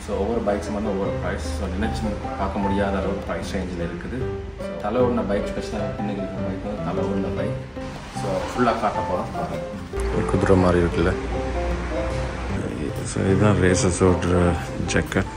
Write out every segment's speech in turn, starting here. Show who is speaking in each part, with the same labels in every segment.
Speaker 1: So ஒவ்வொரு பைக்ஸும் வந்து ஒவ்வொரு ப்ரைஸ் ஸோ நினச்சி பார்க்க முடியாத அளவு ப்ரைஸ் ரேஞ்சில் இருக்குது ஸோ தலை ஒன்ன பைக் ஸ்பெஷலாக பின்னுக்கு இருக்கிற பைக் வந்து தலை ஒன்ன பைக் ஸோ ஃபுல்லாக காட்ட போகிறோம் பாருங்கள் குதிரை மாதிரி இருக்குல்ல ஸோ இதுதான் ரேசஸோட ஜக்கெட்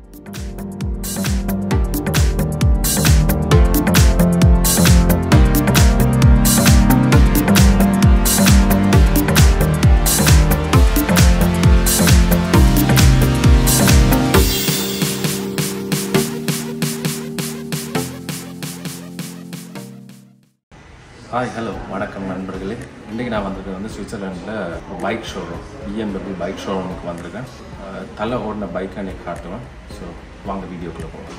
Speaker 1: ஹாய் ஹலோ வணக்கம் நண்பர்களே இன்றைக்கி நான் வந்திருக்கேன் வந்து சுவிட்சர்லாண்டில் பைக் ஷோரூம் பிஎம்டபிள்யூ பைக் ஷோரூமுக்கு வந்திருக்கேன் அஹ், தலை ஓடின பைக்கை எனக்கு காட்டுவேன் ஸோ வாங்க வீடியோக்குள்ளே போகலாம்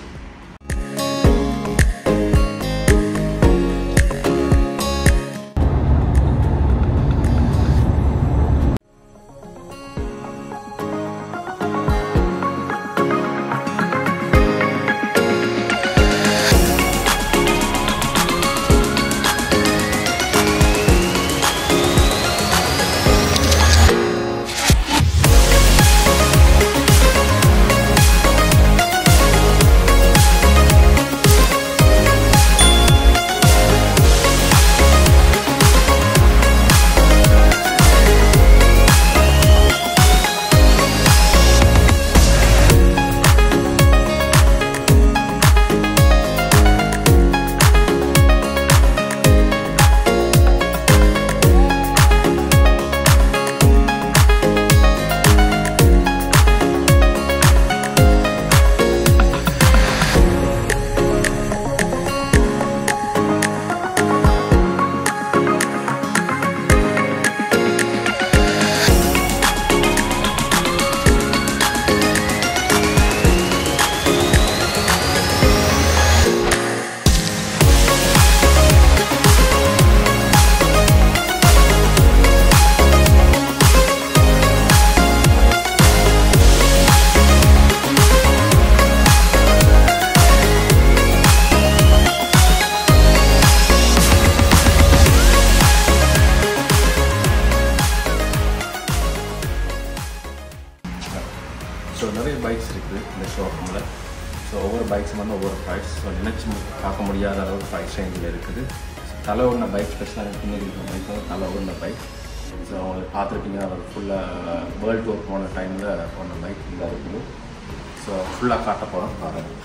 Speaker 1: ஸோ நிறைய பைக்ஸ் இருக்குது இந்த ஷோரூமில் ஸோ ஒவ்வொரு பைக்ஸும் வந்து ஒவ்வொரு ப்ரைஸ் ஸோ நினச்சி பார்க்க முடியாத அளவு ப்ரைஸ் ரேஞ்சில் இருக்குது தலை ஒன்ன பைக் ஸ்பெஷலாக பின்னாடி இருக்கிற பைக் வந்து தலை ஒன்ன பைக் ஸோ அவங்களுக்கு பார்த்துருப்பீங்க அவர் ஃபுல்லாக வேர்ல்டு டூர் போன டைமில் போன பைக் இந்த இருக்குது ஸோ ஃபுல்லாக காட்ட போகிறோம் பாருங்கள்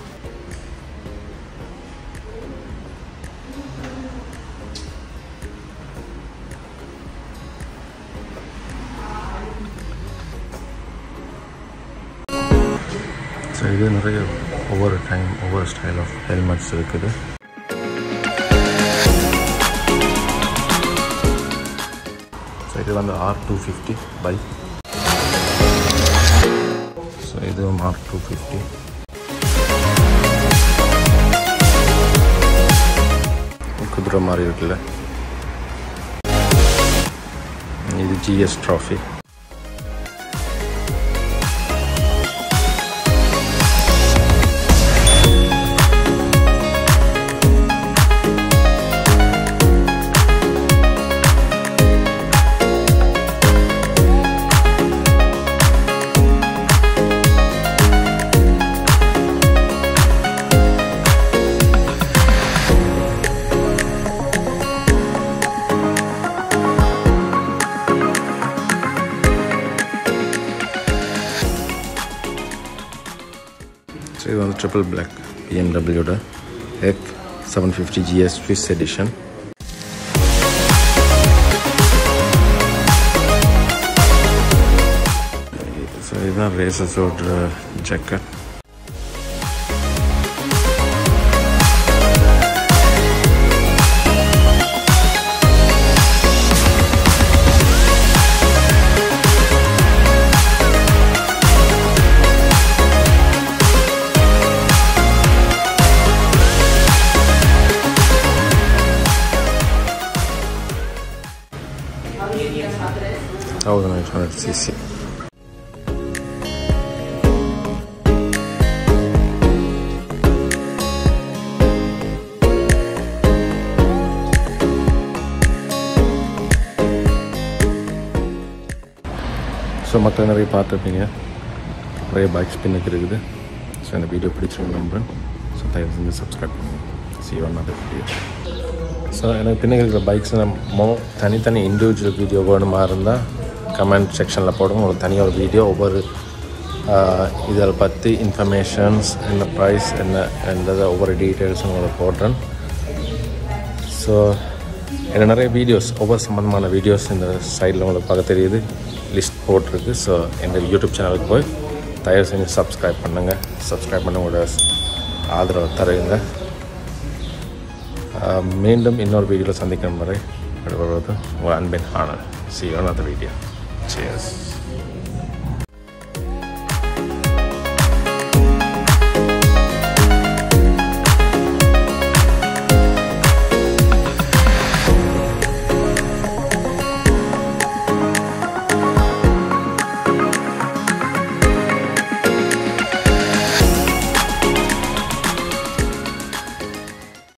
Speaker 1: ஸோ இது நிறைய ஒவ்வொரு டைம் ஒவ்வொரு ஸ்டைல் ஆஃப் ஹெல்மெட்ஸ் இருக்குது ஸோ இது வந்து R two fifty bike so இதுவும் ஆர் டூ ஃபிஃப்டி குதிரை மாதிரி இருக்குல்ல இது ஜிஎஸ் ட்ராஃபி ஸோ இது வந்து ட்ரிபிள் பிளாக் பிஎம்டபிள்யூட F seven fifty GS Swiss edition so இதுதான் ரேசஸோட jacket thousand eight hundred CC so மக்கள் நிறைய பார்த்துருப்பீங்க நிறைய பைக்ஸ் பின்னுக்கு இருக்குது ஸோ இந்த வீடியோ பிடிச்சிருக்கு நம்புறேன் ஸோ தயவு செஞ்சு சப்ஸ்கிரைப் பண்ணுங்கள் see one other video so எனக்கு பின்னுக்கு இருக்கிற பைக்ஸ் நம்ம தனித்தனி இண்டிவிஜுவல் வீடியோ வேணுமா இருந்தால் கமெண்ட் செக்ஷனில் போடுங்க உங்களுக்கு தனியாக ஒரு வீடியோ ஒவ்வொரு இதில் பற்றி இன்ஃபர்மேஷன்ஸ் என்ன ப்ரைஸ் என்ன என்றதை ஒவ்வொரு டீட்டெயில்ஸும் உங்களுக்கு போடுறேன் ஸோ என்ன நிறைய வீடியோஸ் ஒவ்வொரு சம்மந்தமான வீடியோஸ் இந்த சைடில் உங்களுக்கு பார்க்க தெரியுது லிஸ்ட் போட்டிருக்கு ஸோ எங்கள் யூடியூப் சேனலுக்கு போய் தயவு செஞ்சு சப்ஸ்கிரைப் பண்ணுங்கள் சப்ஸ்கிரைப் பண்ண உங்களோட ஆதரவை தருங்க ஆஹ் மீண்டும் இன்னொரு வீடியோவில் சந்திக்கும் வரை வருவது உங்கள் அன்பின் Anand see another video Cheers.